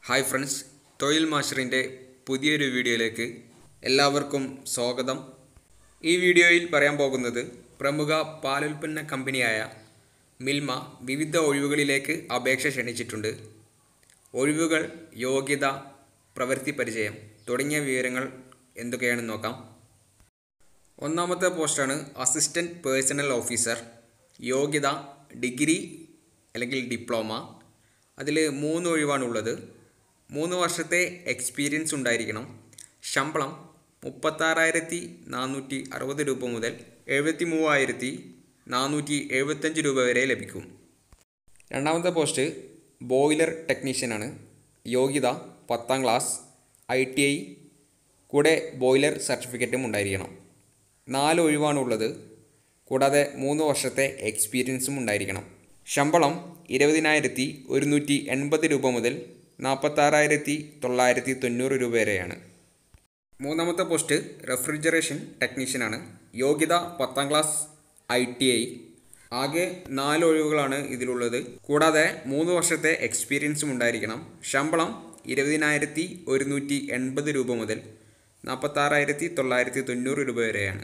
hi friends തൊഴിൽ മാസ്റ്ററിൻ്റെ പുതിയൊരു വീഡിയോയിലേക്ക് എല്ലാവർക്കും സ്വാഗതം ഈ വീഡിയോയിൽ പറയാൻ പോകുന്നത് പ്രമുഖ പാലുൽപ്പന്ന കമ്പനിയായ മിൽമ വിവിധ ഒഴിവുകളിലേക്ക് അപേക്ഷ ക്ഷണിച്ചിട്ടുണ്ട് ഒഴിവുകൾ യോഗ്യത പ്രവൃത്തി പരിചയം തുടങ്ങിയ വിവരങ്ങൾ എന്തൊക്കെയാണെന്ന് നോക്കാം ഒന്നാമത്തെ പോസ്റ്റാണ് അസിസ്റ്റൻറ്റ് പേഴ്സണൽ ഓഫീസർ യോഗ്യത ഡിഗ്രി അല്ലെങ്കിൽ ഡിപ്ലോമ അതിൽ മൂന്ന് ഒഴിവാണുള്ളത് മൂന്ന് വർഷത്തെ എക്സ്പീരിയൻസ് ഉണ്ടായിരിക്കണം ശമ്പളം മുപ്പത്താറായിരത്തി നാനൂറ്റി അറുപത് രൂപ മുതൽ എഴുപത്തി മൂവായിരത്തി നാനൂറ്റി എഴുപത്തഞ്ച് രൂപ വരെ ലഭിക്കും രണ്ടാമത്തെ പോസ്റ്റ് ബോയിലർ ടെക്നീഷ്യനാണ് യോഗ്യത പത്താം ക്ലാസ് ഐ ടി ഐ കൂടെ ബോയിലർ സർട്ടിഫിക്കറ്റും ഉണ്ടായിരിക്കണം നാല് ഒഴിവാണുള്ളത് കൂടാതെ മൂന്ന് വർഷത്തെ എക്സ്പീരിയൻസും ഉണ്ടായിരിക്കണം ശമ്പളം ഇരുപതിനായിരത്തി ഒരുന്നൂറ്റി എൺപത് രൂപ മുതൽ നാൽപ്പത്താറായിരത്തി തൊള്ളായിരത്തി തൊണ്ണൂറ് രൂപ വരെയാണ് മൂന്നാമത്തെ പോസ്റ്റ് റെഫ്രിജറേഷൻ ടെക്നീഷ്യനാണ് യോഗ്യത പത്താം ക്ലാസ് ഐ ടി ഐ ആകെ നാല് ഒഴിവുകളാണ് ഇതിലുള്ളത് കൂടാതെ മൂന്ന് വർഷത്തെ എക്സ്പീരിയൻസും ഉണ്ടായിരിക്കണം ശമ്പളം ഇരുപതിനായിരത്തി ഒരുന്നൂറ്റി എൺപത് രൂപ മുതൽ നാൽപ്പത്താറായിരത്തി തൊള്ളായിരത്തി തൊണ്ണൂറ് രൂപ വരെയാണ്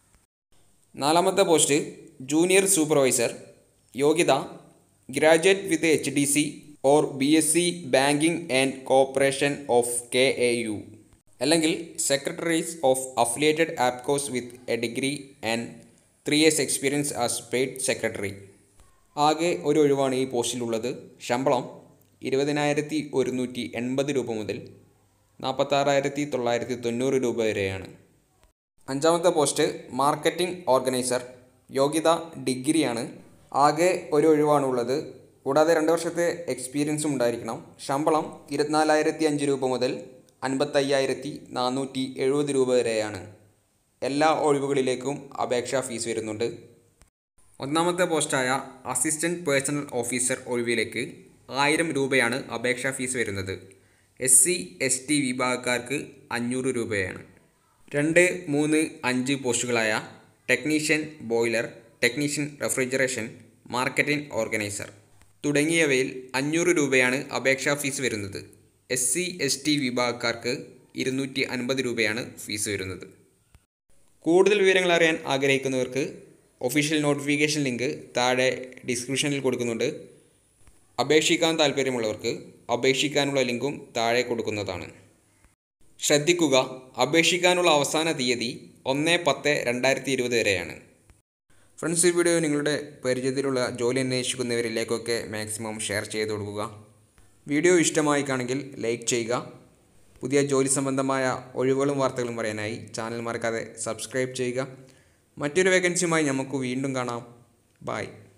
നാലാമത്തെ പോസ്റ്റ് ജൂനിയർ സൂപ്പർവൈസർ യോഗ്യത graduate with H D C or B S C banking and cooperation of K A U അല്ലെങ്കിൽ secretaries of affiliated APCOS with a degree and three years experience as paid secretary ആകെ ഒരു ഒഴിവാണ് ഈ പോസ്റ്റിലുള്ളത് ശമ്പളം ഇരുപതിനായിരത്തി ഒരുന്നൂറ്റി എൺപത് രൂപ മുതൽ നാൽപ്പത്താറായിരത്തി തൊള്ളായിരത്തി തൊണ്ണൂറ് രൂപ വരെയാണ് അഞ്ചാമത്തെ പോസ്റ്റ് മാർക്കറ്റിംഗ് ഓർഗനൈസർ യോഗ്യത ഡിഗ്രിയാണ് ആകെ ഒരു ഒഴിവാണുള്ളത് കൂടാതെ രണ്ട് വർഷത്തെ എക്സ്പീരിയൻസും ഉണ്ടായിരിക്കണം ശമ്പളം ഇരുപത്തിനാലായിരത്തി അഞ്ച് രൂപ മുതൽ അൻപത്തയ്യായിരത്തി നാനൂറ്റി എഴുപത് രൂപ വരെയാണ് എല്ലാ ഒഴിവുകളിലേക്കും അപേക്ഷാ ഫീസ് വരുന്നുണ്ട് ഒന്നാമത്തെ പോസ്റ്റായ അസിസ്റ്റൻറ്റ് പേഴ്സണൽ ഓഫീസർ ഒഴിവിലേക്ക് ആയിരം രൂപയാണ് അപേക്ഷാ ഫീസ് വരുന്നത് എസ് സി എസ് ടി വിഭാഗക്കാർക്ക് അഞ്ഞൂറ് രൂപയാണ് രണ്ട് മൂന്ന് അഞ്ച് പോസ്റ്റുകളായ technician boiler technician refrigeration marketing organiser തുടങ്ങിയവയിൽ അഞ്ഞൂറ് രൂപയാണ് അപേക്ഷാ ഫീസ് വരുന്നത് എസ് സി എസ് ടി വിഭാഗക്കാർക്ക് ഇരുന്നൂറ്റി അൻപത് രൂപയാണ് ഫീസ് വരുന്നത് കൂടുതൽ വിവരങ്ങൾ അറിയാൻ ആഗ്രഹിക്കുന്നവർക്ക് ഒഫീഷ്യൽ നോട്ടിഫിക്കേഷൻ ലിങ്ക് താഴെ ഡിസ്ക്രിപ്ഷനിൽ കൊടുക്കുന്നുണ്ട് അപേക്ഷിക്കാൻ താല്പര്യമുള്ളവർക്ക് അപേക്ഷിക്കാനുള്ള ലിങ്കും താഴെ കൊടുക്കുന്നതാണ് ശ്രദ്ധിക്കുക അപേക്ഷിക്കാനുള്ള അവസാന തീയതി ഒന്ന് പത്ത് രണ്ടായിരത്തി ഇരുപത് വരെയാണ് ഫ്രണ്ട്സ് ഈ വീഡിയോ നിങ്ങളുടെ പരിചയത്തിലുള്ള ജോലി അന്വേഷിക്കുന്നവരിലേക്കൊക്കെ മാക്സിമം ഷെയർ ചെയ്ത് കൊടുക്കുക വീഡിയോ ഇഷ്ടമായി കാണെങ്കിൽ ലൈക്ക് ചെയ്യുക പുതിയ ജോലി സംബന്ധമായ ഒഴിവുകളും വാർത്തകളും പറയാനായി ചാനൽ മറക്കാതെ സബ്സ്ക്രൈബ് ചെയ്യുക മറ്റൊരു വേക്കൻസിയുമായി നമുക്ക് വീണ്ടും കാണാം ബായ്